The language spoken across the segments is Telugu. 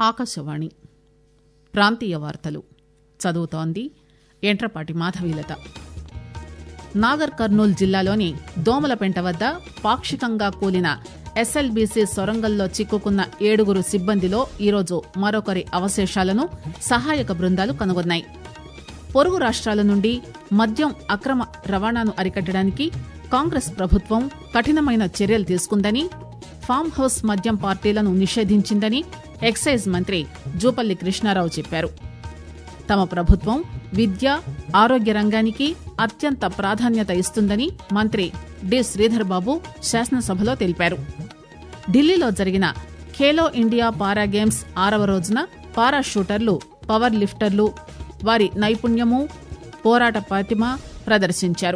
ఆకాశవాణి ప్రాంతీయ వార్తలు చదువుతోంది ఎంట్రపాటి మాధవీలత నాగర్ కర్నూల్ జిల్లాలోని దోమలపెంట వద్ద పాక్షికంగా కూలిన ఎస్ఎల్బీసీ సొరంగంలో చిక్కుకున్న ఏడుగురు సిబ్బందిలో ఈరోజు మరొకరి అవశేషాలను సహాయక బృందాలు కనుగొన్నాయి పొరుగు రాష్ట్రాల నుండి మద్యం అక్రమ రవాణాను అరికట్టడానికి కాంగ్రెస్ ప్రభుత్వం కఠినమైన చర్యలు తీసుకుందని ఫామ్ హౌస్ మద్యం పార్టీలను నిషేధించిందని ఎక్సైజ్ మంత్రి జూపల్లి కృష్ణారావు చెప్పారు తమ ప్రభుత్వం విద్య ఆరోగ్య రంగానికి అత్యంత ప్రాధాన్యత ఇస్తుందని మంత్రి డి శ్రీధర్ బాబు శాసనసభలో తెలిపారు ఢిల్లీలో జరిగిన ఖేలో ఇండియా పారా గేమ్స్ ఆరవ రోజున పారా షూటర్లు పవర్ లిఫ్టర్లు వారి నైపుణ్యము పోరాట ప్రతిమ ప్రదర్శించారు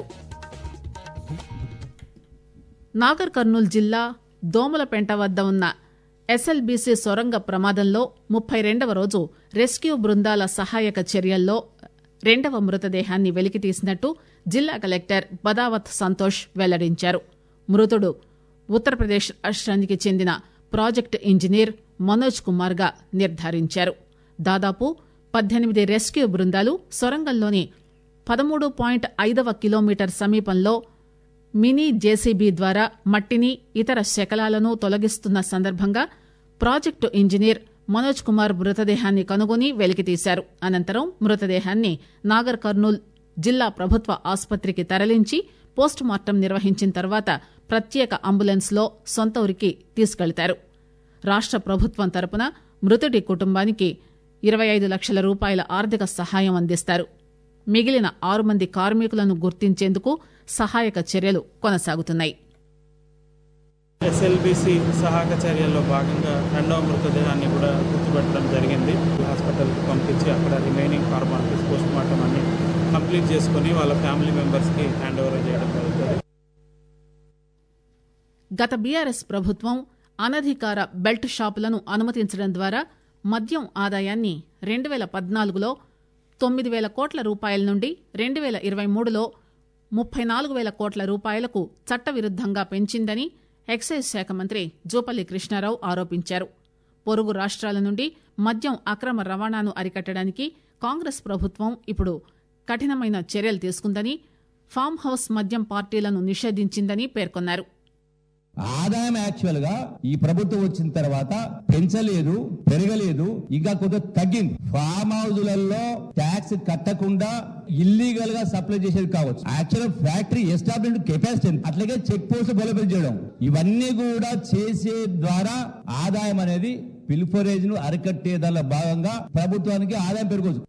నాగర్ కర్నూల్ జిల్లా దోమలపెంట వద్ద ఉన్న ఎస్ఎల్బీసీ సొరంగ ప్రమాదంలో ముప్పై రెండవ రోజు రెస్క్యూ బృందాల సహాయక చర్యల్లో రెండవ మృతదేహాన్ని వెలికితీసినట్టు జిల్లా కలెక్టర్ బదావత్ సంతోష్ వెల్లడించారు మృతుడు ఉత్తరప్రదేశ్ రాష్ట్రానికి చెందిన ప్రాజెక్టు ఇంజనీర్ మనోజ్ కుమార్ గా నిర్ధారించారు దాదాపు పద్దెనిమిది రెస్క్యూ బృందాలు సొరంగంలోని పదమూడు పాయింట్ ఐదవ కిలోమీటర్ సమీపంలో మినీ జేసీబీ ద్వారా మట్టిని ఇతర శకలాలను తొలగిస్తున్న సందర్భంగా ప్రాజెక్టు ఇంజనీర్ మనోజ్ కుమార్ మృతదేహాన్ని కనుగొని వెలికితీశారు అనంతరం మృతదేహాన్ని నాగర్ కర్నూల్ జిల్లా ప్రభుత్వ ఆసుపత్రికి తరలించి పోస్టుమార్టం నిర్వహించిన తర్వాత ప్రత్యేక అంబులెన్స్ లో సొంత ఊరికి తీసుకెళ్తారు రాష్ట ప్రభుత్వం తరపున మృతుడి కుటుంబానికి ఇరవై ఐదు లక్షల రూపాయల ఆర్థిక సహాయం అందిస్తారు మిగిలిన ఆరు మంది కార్మికులను గుర్తించేందుకు సహాయక చర్యలు కొనసాగుతున్నాయి ఎస్ఎల్బిసి సహాయక చర్యల్లో భాగంగా రెండవ మృతదేహాన్ని కూడా గుర్తుపెట్టడం జరిగింది హాస్పిటల్కి పంపించి అక్కడ రిమైనింగ్ ఫార్మాలిటీస్ పోస్ట్ మార్టం అన్ని కంప్లీట్ చేసుకుని వాళ్ళ ఫ్యామిలీ మెంబర్స్కి హ్యాండ్ ఓవర్ చేయడం జరుగుతుంది గత బీఆర్ఎస్ ప్రభుత్వం అనధికార బెల్ట్ షాపులను అనుమతించడం ద్వారా మద్యం ఆదాయాన్ని రెండు వేల పద్నాలుగులో తొమ్మిది వేల కోట్ల రూపాయల నుండి రెండు వేల ఇరవై మూడులో ముప్పై నాలుగు వేల కోట్ల రూపాయలకు చట్టవిరుద్దంగా పెంచిందని ఎక్సైజ్ శాఖ మంత్రి జూపల్లి కృష్ణారావు ఆరోపించారు పొరుగు రాష్ట్రాల నుండి మద్యం అక్రమ రవాణాను అరికట్టడానికి కాంగ్రెస్ ప్రభుత్వం ఇప్పుడు కఠినమైన చర్యలు తీసుకుందని ఫామ్ హౌస్ మద్యం పార్టీలను నిషేధించిందని పేర్కొన్నారు ఆదాయం యాక్చువల్ గా ఈ ప్రభుత్వం వచ్చిన తర్వాత పెంచలేదు పెరగలేదు ఇంకా కొంత తగ్గింది ఫామ్ హౌజులలో ట్యాక్స్ కట్టకుండా ఇల్లీగల్ గా సప్లై చేసేది కావచ్చు యాక్చువల్ ఫ్యాక్టరీ ఎస్టాబ్లిష్డ్ కెపాసిటీ అట్లాగే చెక్ పోస్ట్ డెవలప్మెంట్ చేయడం ఇవన్నీ కూడా చేసే ద్వారా ఆదాయం అనేది పిల్ఫరేజ్ ను అరికట్టే దానిలో భాగంగా ప్రభుత్వానికి ఆదాయం పెరగవచ్చు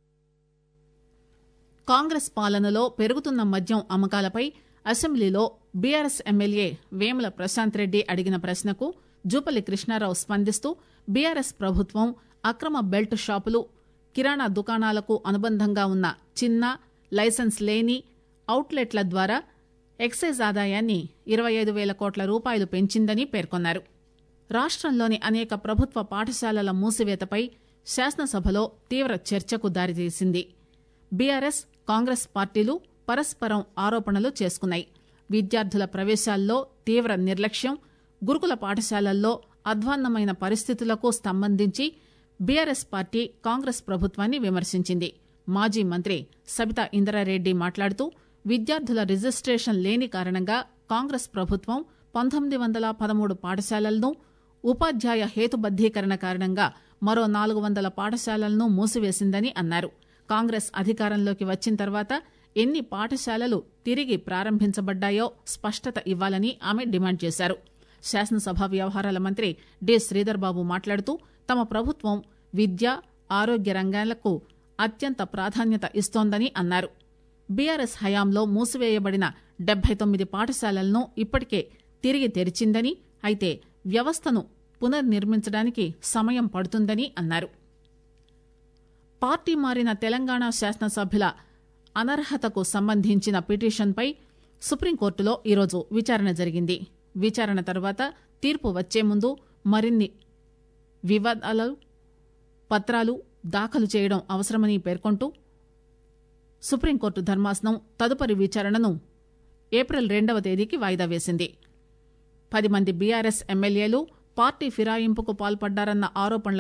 కాంగ్రెస్ పాలనలో పెరుగుతున్న మద్యం అమ్మకాలపై అసెంబ్లీలో బీఆర్ఎస్ ఎమ్మెల్యే వేముల ప్రశాంత్ రెడ్డి అడిగిన ప్రశ్నకు జూపల్లి కృష్ణారావు స్పందిస్తూ బీఆర్ఎస్ ప్రభుత్వం అక్రమ బెల్ట్ షాపులు కిరాణా దుకాణాలకు అనుబంధంగా ఉన్న చిన్న లైసెన్స్ లేని అవుట్లెట్ల ద్వారా ఎక్సైజ్ ఆదాయాన్ని ఇరవై ఐదు వేల కోట్ల రూపాయలు పెంచిందని పేర్కొన్నారు రాష్ట్రంలోని అనేక ప్రభుత్వ పాఠశాలల మూసివేతపై శాసనసభలో తీవ్ర చర్చకు దారితీసింది బీఆర్ఎస్ కాంగ్రెస్ పార్టీలు పరస్పరం ఆరోపణలు చేసుకున్నాయి విద్యార్థుల ప్రవేశాల్లో తీవ్ర నిర్లక్ష్యం గురుకుల పాఠశాలల్లో అధ్వాన్నమైన పరిస్థితులకు సంబంధించి బీఆర్ఎస్ పార్టీ కాంగ్రెస్ ప్రభుత్వాన్ని విమర్శించింది మాజీ మంత్రి సబితా ఇంద్రారెడ్డి మాట్లాడుతూ విద్యార్థుల రిజిస్ట్రేషన్ లేని కారణంగా కాంగ్రెస్ ప్రభుత్వం పంతొమ్మిది వందల పదమూడు పాఠశాలలను ఉపాధ్యాయ హేతుబద్దీకరణ కారణంగా మరో నాలుగు వందల పాఠశాలలను మూసివేసిందని అన్నారు కాంగ్రెస్ అధికారంలోకి వచ్చిన తర్వాత ఎన్ని పాఠశాలలు తిరిగి ప్రారంభించబడ్డాయో స్పష్టత ఇవ్వాలని ఆమె డిమాండ్ చేశారు శాసనసభ వ్యవహారాల మంత్రి డి శ్రీధర్బాబు మాట్లాడుతూ తమ ప్రభుత్వం విద్య ఆరోగ్య రంగాలకు అత్యంత ప్రాధాన్యత ఇస్తోందని అన్నారు బీఆర్ఎస్ హయాంలో మూసివేయబడిన డెబ్బై తొమ్మిది పాఠశాలలను ఇప్పటికే తిరిగి తెరిచిందని అయితే వ్యవస్థను పునర్నిర్మించడానికి సమయం పడుతుందని అన్నారు పార్టీ మారిన తెలంగాణ శాసనసభ్యుల అనర్హతకు సంబంధించిన పిటిషన్పై సుప్రీంకోర్టులో ఈరోజు విచారణ జరిగింది విచారణ తర్వాత తీర్పు వచ్చే ముందు మరిన్ని వివాదాలు పత్రాలు దాఖలు చేయడం అవసరమని పేర్కొంటూ సుప్రీంకోర్టు ధర్మాసనం తదుపరి విచారణను ఏప్రిల్ రెండవ తేదీకి వాయిదా వేసింది పది మంది బీఆర్ఎస్ ఎమ్మెల్యేలు పార్టీ ఫిరాయింపుకు పాల్పడ్డారన్న ఆరోపణలపై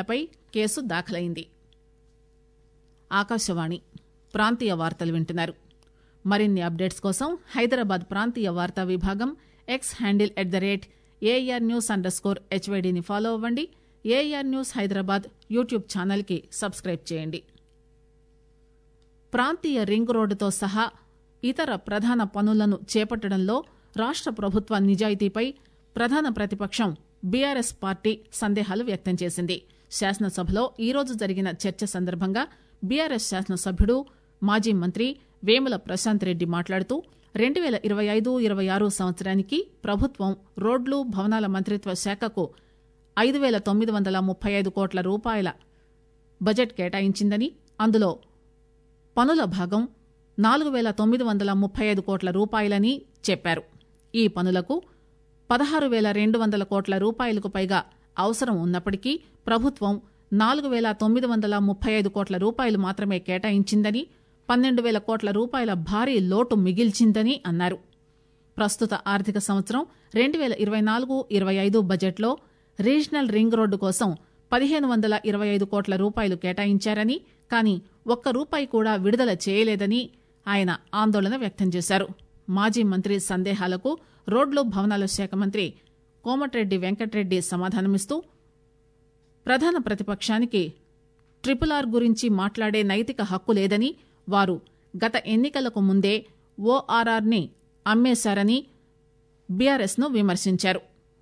కేసు దాఖలైంది ఆకాశవాణి ప్రాంతీయ వార్తలు వింటున్నారు మరిన్ని అప్డేట్స్ కోసం హైదరాబాద్ ప్రాంతీయ వార్తా విభాగం X handle at the rate AIR news underscore హెచ్వైడిని ఫాలో అవ్వండి ఏఆర్ న్యూస్ హైదరాబాద్ యూట్యూబ్ ఛానల్కి సబ్స్క్రైబ్ చేయండి ప్రాంతీయ రింగ్ రోడ్డుతో సహా ఇతర ప్రధాన పనులను చేపట్టడంలో రాష్ట ప్రభుత్వ నిజాయితీపై ప్రధాన ప్రతిపక్షం బీఆర్ఎస్ పార్టీ సందేహాలు వ్యక్తం చేసింది శాసనసభలో ఈరోజు జరిగిన చర్చ సందర్భంగా బీఆర్ఎస్ శాసనసభ్యుడు మాజీ మంత్రి వేముల ప్రశాంత్ రెడ్డి మాట్లాడుతూ రెండు పేల ఇరవై ఐదు ఇరవై ఆరు సంవత్సరానికి ప్రభుత్వం రోడ్లు భవనాల మంత్రిత్వ శాఖకు ఐదు పేల తొమ్మిది వందల ముప్పై ఐదు కోట్ల రూపాయల బడ్జెట్ కేటాయించిందని అందులో పనుల భాగం నాలుగు పేల తొమ్మిది వందల ముప్పై ఐదు కోట్ల రూపాయలని చెప్పారు ఈ పనులకు పదహారు పేల రెండు వందల కోట్ల రూపాయలకు పైగా అవసరం ఉన్నప్పటికీ ప్రభుత్వం నాలుగు పేల తొమ్మిది వందల ముప్పై ఐదు కోట్ల రూపాయలు మాత్రమే కేటాయించిందని పన్నెండు వేల కోట్ల రూపాయల భారీ లోటు మిగిల్చిందని అన్నారు ప్రస్తుత ఆర్థిక సంవత్సరం రెండు పేల ఇరవై నాలుగు ఇరవై ఐదు బడ్జెట్లో రీజనల్ రింగ్ రోడ్డు కోసం పదిహేను వందల ఇరవై ఐదు కోట్ల రూపాయలు కేటాయించారని కానీ ఒక్క రూపాయి కూడా విడుదల చేయలేదని ఆయన ఆందోళన వ్యక్తం చేశారు మాజీ మంత్రి సందేహాలకు రోడ్లు భవనాల శాఖ మంత్రి కోమటిరెడ్డి వెంకటరెడ్డి సమాధానమిస్తూ ప్రధాన ప్రతిపక్షానికి ట్రిపుల్ ఆర్ గురించి మాట్లాడే నైతిక హక్కు లేదని వారు గత ఎన్నికలకు ముందే ఓఆర్ఆర్ ని అమ్మేశారని బీఆర్ఎస్ ను విమర్శించారు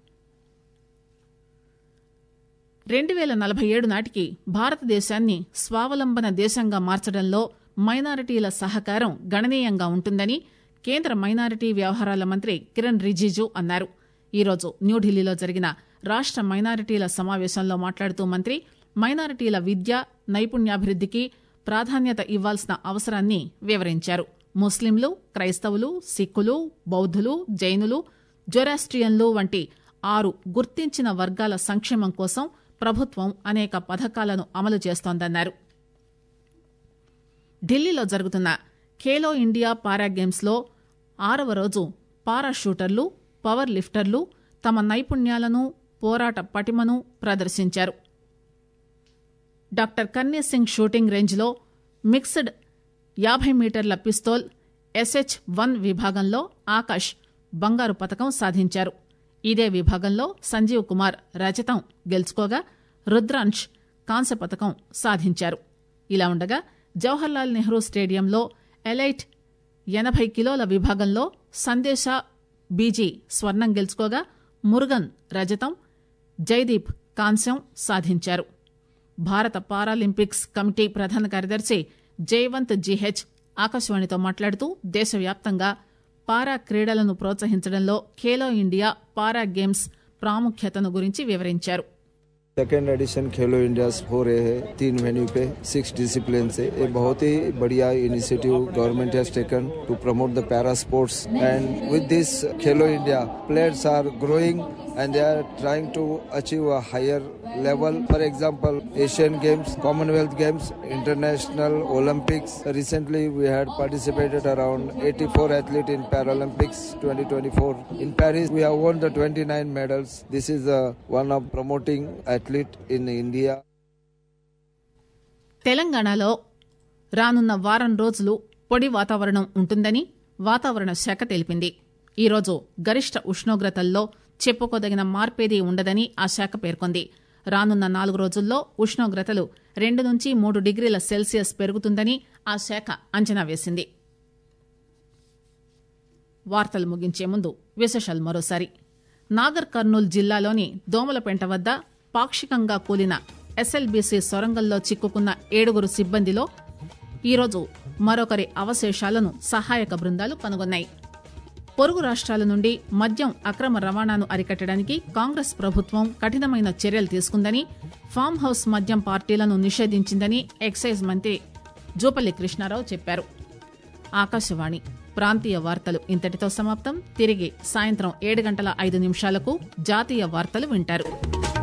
రెండు పేల నలభై ఏడు నాటికి భారతదేశాన్ని స్వావలంబన దేశంగా మార్చడంలో మైనారిటీల సహకారం గణనీయంగా ఉంటుందని కేంద్ర మైనారిటీ వ్యవహారాల మంత్రి కిరణ్ రిజిజు అన్నారు ఈరోజు న్యూఢిల్లీలో జరిగిన రాష్ట మైనారిటీల సమావేశంలో మాట్లాడుతూ మంత్రి మైనారిటీల విద్య నైపుణ్యాభివృద్దికి ప్రాధాన్యత ఇవ్వాల్సిన అవసరాన్ని వివరించారు ముస్లింలు క్రైస్తవులు సిక్కులు బౌద్ధులు జైనులు జొరాస్ట్రియన్లు వంటి ఆరు గుర్తించిన వర్గాల సంక్షేమం కోసం ప్రభుత్వం అనేక పథకాలను అమలు చేస్తోందన్నారు ఢిల్లీలో జరుగుతున్న ఖేలో ఇండియా పారా గేమ్స్ లో ఆరవ రోజు పారా షూటర్లు పవర్ లిఫ్టర్లు తమ నైపుణ్యాలను పోరాట పటిమను ప్రదర్శించారు డాక్టర్ కన్నే సింగ్ షూటింగ్ రేంజ్లో మిక్స్డ్ యాభై మీటర్ల పిస్తోల్ ఎస్హెచ్ వన్ విభాగంలో ఆకాష్ బంగారు పతకం సాధించారు ఇదే విభాగంలో సంజీవ్ కుమార్ రజతం గెలుచుకోగా రుద్రాంశ్ కాంస్య పతకం సాధించారు ఇలా ఉండగా జవహర్లాల్ నెహ్రూ స్టేడియంలో ఎలైట్ ఎనభై కిలోల విభాగంలో సందేశ బీజీ స్వర్ణం గెలుచుకోగా మురుగన్ రజతం జైదీప్ కాంస్యం సాధించారు భారత పారాలింపిక్స్ కమిటీ ప్రధాన కార్యదర్శి జయవంత్ జీహెచ్ ఆకాశవాణితో మాట్లాడుతూ దేశవ్యాప్తంగా పారా క్రీడలను ప్రోత్సహించడంలో ఖేలో ఇండియా పారా గేమ్స్ ప్రాముఖ్యతను గురించి వివరించారు सेकेंड एडिशन खेलो इंडिया हो रहे हैं तीन वेन्यू पे सिक्स डिसिप्लिन से ये बहुत ही बढ़िया initiative government has taken to promote the para sports and with this Khelo India players are growing and they are trying to achieve a higher level. For example, Asian Games, Commonwealth Games, International Olympics. Recently, we had participated around 84 athletes in Paralympics 2024. In Paris, we have won the 29 medals. This is uh, one of promoting athlete in India. తెలంగాణలో రానున్న వారం రోజులు పొడి వాతావరణం ఉంటుందని వాతావరణ శాఖ తెలిపింది ఈరోజు గరిష్ట ఉష్ణోగ్రతల్లో చెప్పుకోదగిన మార్పేదీ ఉండదని ఆ శాఖ పేర్కొంది రానున్న నాలుగు రోజుల్లో ఉష్ణోగ్రతలు రెండు నుంచి మూడు డిగ్రీల సెల్సియస్ పెరుగుతుందని ఆ శాఖ అంచనా వేసింది వార్తలు ముగించే ముందు విశేషాలు మరోసారి నాగర్ కర్నూల్ జిల్లాలోని దోమలపెంట వద్ద పాక్షికంగా కూలిన ఎస్ఎల్బీసీ సొరంగంలో చిక్కుకున్న ఏడుగురు సిబ్బందిలో ఈరోజు మరొకరి అవశేషాలను సహాయక బృందాలు కనుగొన్నాయి పొరుగు రాష్ట్రాల నుండి మద్యం అక్రమ రవాణాను అరికట్టడానికి కాంగ్రెస్ ప్రభుత్వం కఠినమైన చర్యలు తీసుకుందని ఫామ్ హౌస్ మద్యం పార్టీలను నిషేధించిందని ఎక్సైజ్ మంత్రి జూపల్లి కృష్ణారావు చెప్పారు ఆకాశవాణి ప్రాంతీయ వార్తలు ఇంతటితో సమాప్తం తిరిగి సాయంత్రం ఏడు గంటల ఐదు నిమిషాలకు జాతీయ వార్తలు వింటారు